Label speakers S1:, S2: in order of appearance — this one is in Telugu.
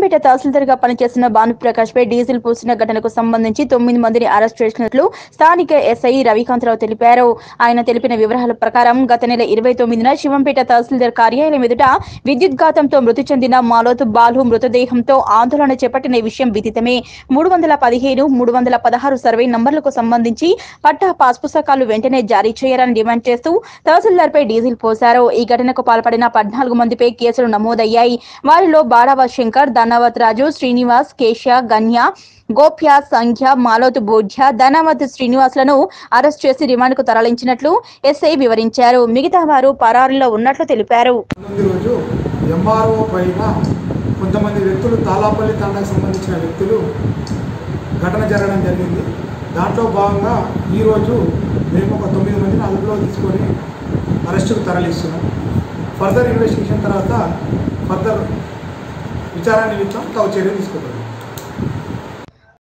S1: శివంపేట తహసీల్దార్ గా పనిచేస్తున్న భానుప్రకాష్ పై డీజిల్ పూసిన ఘటనకు సంబంధించి తొమ్మిది మందిని అరెస్ట్ చేసినట్లు స్థానిక ఎస్ఐ రవికాంతరావు తెలిపారు ఆయన తెలిపిన వివరాల ప్రకారం గత నెల ఇరవై తొమ్మిదిన శివంపేట తహసీల్దార్ కార్యాలయం ఎదుట విద్యుద్ఘాతంతో మృతి చెందిన మాలోతు బాలు మృతదేహంతో ఆందోళన చేపట్టిన విషయం విదితమే మూడు వందల పదిహేను మూడు వందల పదహారు సర్వే నంబర్లకు సంబంధించి పట్టా పాస్ పుస్తకాలు వెంటనే జారీ చేయాలని డిమాండ్ చేస్తూ తహసీల్దార్ పై డీజిల్ పోశారు ఈ ఘటనకు పాల్పడిన పద్నాలుగు మందిపై కేసులు నమోదయ్యాయి వారిలో బాడావ శంకర్ ధనవత్ రాజు శ్రీనివాస్ కేశ గన్య గోప్య సంఖ్య మాలోతు బోధ్య ధనవత్ శ్రీనివాస్లను అరెస్ట్ చేసి రిమాండ్కు తరలించినట్లు ఎస్ఐ వివరించారు మిగతా వారు పరారులో ఉన్నట్లు తెలిపారు
S2: పంతొమ్మిది రోజు ఎంఆర్ఓ పైన కొంతమంది వ్యక్తులు తాలాపల్లి తండాకు సంబంధించిన వ్యక్తులు ఘటన జరగడం జరిగింది దాంట్లో భాగంగా ఈరోజు మేము ఒక తొమ్మిది మందిని అదుపులో తీసుకొని అరెస్టుకు తరలిస్తున్నాం ఫర్దర్ ఇన్వెస్టిగేషన్ తర్వాత ఫర్దర్ విచారణ నిమిత్తం తగు చర్య తీసుకుంటాం